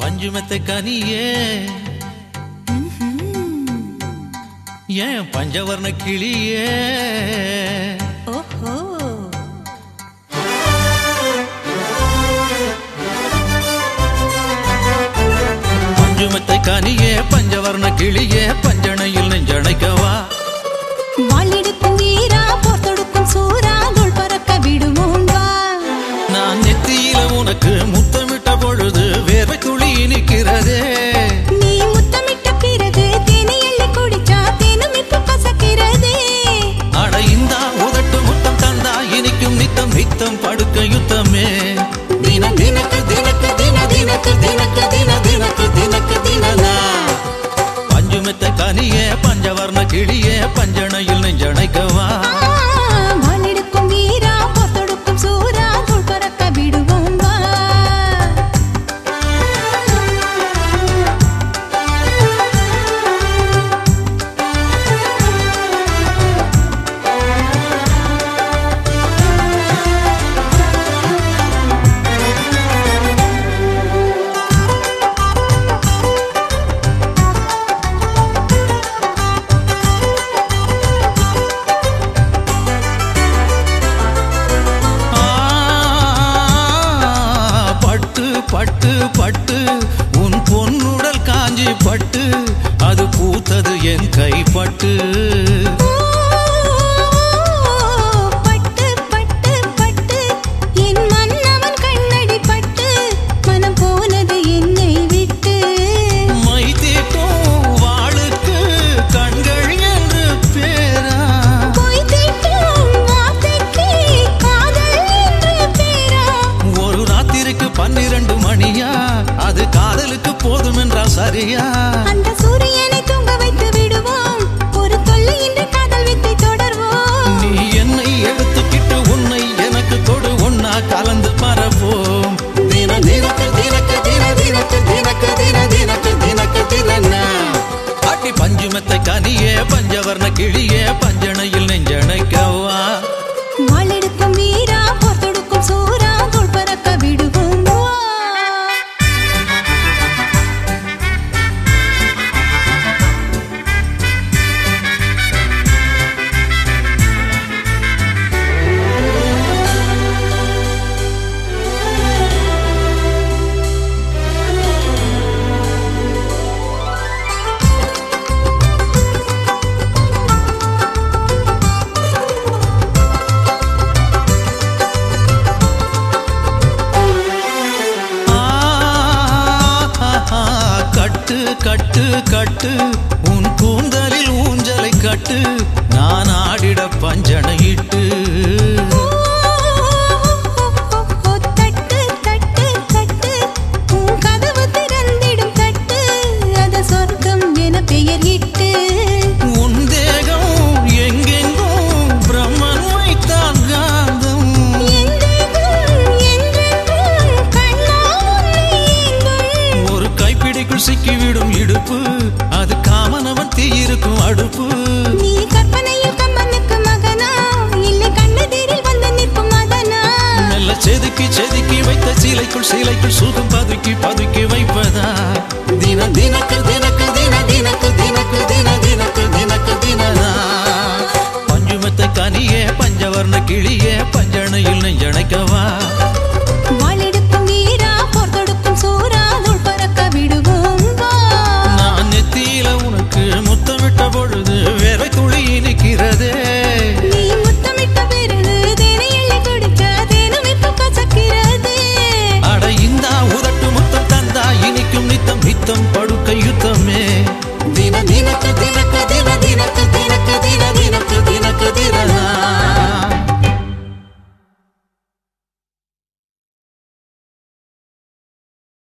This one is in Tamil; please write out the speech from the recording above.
பஞ்சுமெத்தை கனியே ஏன் பஞ்சவர்ண கிளியே ஓஹோ பஞ்சுமெத்தை கனியே பஞ்சவர்ண கிளியே பஞ்சணையில் நெஞ்சணைக்கவா வாளெடுக்கும் வீரா போர் தொடுக்கும் சூரா தோள் பறக்க விடுவோம் வா நான் நெத்தியில உனக்கு முத்தமிட்ட பொழுது வேர்வை துளி இனிக்கிறதே நீ முத்தமிட்ட பிறகு தேனை எள்ளி குடிச்சா தேனும் இப்ப கசக்கிறதே அட இந்தா உதட்டு முத்தம் தந்தா இனிக்கும் நித்தம் நித்தம் படுக்க யுத்தமே தின தினக்கு தினக்கு தின தினக்கு தினக்கு தின தினக்கு தினக்கு தினனா பஞ்சுமெத்த கனியே பஞ்சவர்ண கிளியே பஞ்சணையில் நெஞ்சணைக்கவா ஆ, வாளெடுக்கும் வீரா போர் தொடுக்கும் சூரா தோள் பறக்க விடுவோம் வா ஆ, பட்டு பட்டு பட்டு உன் பொன்னுடல் காஞ்சி பட்டு அது பூத்தது என் கைப்பட்டு பட்டு பட்டு பட்டு என் மன்னவன் கண்ணடி பட்டு மனம் போனது என்னை விட்டு மை தீட்டும் வாளுக்கு கண்கள் என்று பேரா பொய் தீட்டும் வார்த்தைக்கு காதல் என்று பேரா ஒரு ராத்திரிக்கு பன்னிரண்டு மணியா அது காதலுக்கு போதும் என்றா சரியா அந்த சூரியனை தூங்க வைத்து விடுவோம் ஒரு தொல்லையின்றி காதல் வித்தை தொடர்வோம் நீ என்னை எடுத்துக்கிட்டு உன்னை எனக்கு கொடு ஒன்னா கலந்து மறப்போம் தின தினக்கு தினக்கு தின தினக்கு தினக்கு தின தினக்கு தினக்கு தினன்னா அடி பஞ்சுமெத்தை கனியே பஞ்சவர்ண கிளியே பஞ்சணையில் நெஞ்சணைக்கவா வாளெடுக்கும் வீரா போர் தொடுக்கும் சூரா தோள் பறக்க விடுவோம் வா. ஆ, கட்டு கட்டு கட்டு உன் கூந்தலில் ஊஞ்சலை கட்டு நான் ஆடிட பஞ்சனையிட்டு தட்டு தட்டு தட்டு உன் கதவு திறந்திடும் தட்டு அது சொர்க்கம் என பெயர் இட்டு உன் தேகம் எங்கெங்கும் பிரம்மன் வைத்தான் காந்தம் எங்கெங்கும் என்றென்றும் கண்ணா உன்னை ஏங்கும். ஒரு கைப்பிடிக்குள் சிக்கிவிடும் இடுப்பு அது காமனவன் தீயிருக்கும் அடுப்பு நீ கற்பனையில் கம்மனுக்கு மகனா இல்லை கண்ணெதிரில் வந்து நிற்கும் மதனா மெல்ல செதுக்கி செதுக்கி வைத்த சீலைக்குள் சீலைக்குள் சுகம் பதுக்கி பதுக்கி வைப்பதா தின தினக்கு தினக்கு தின தினக்கு தினக்கு தின தினக்கு தினக்கு தினதா பஞ்சுமெத்த கனியே பஞ்சவர்ண கிளியே பஞ்சணையில் நெஞ்சணைக்கவா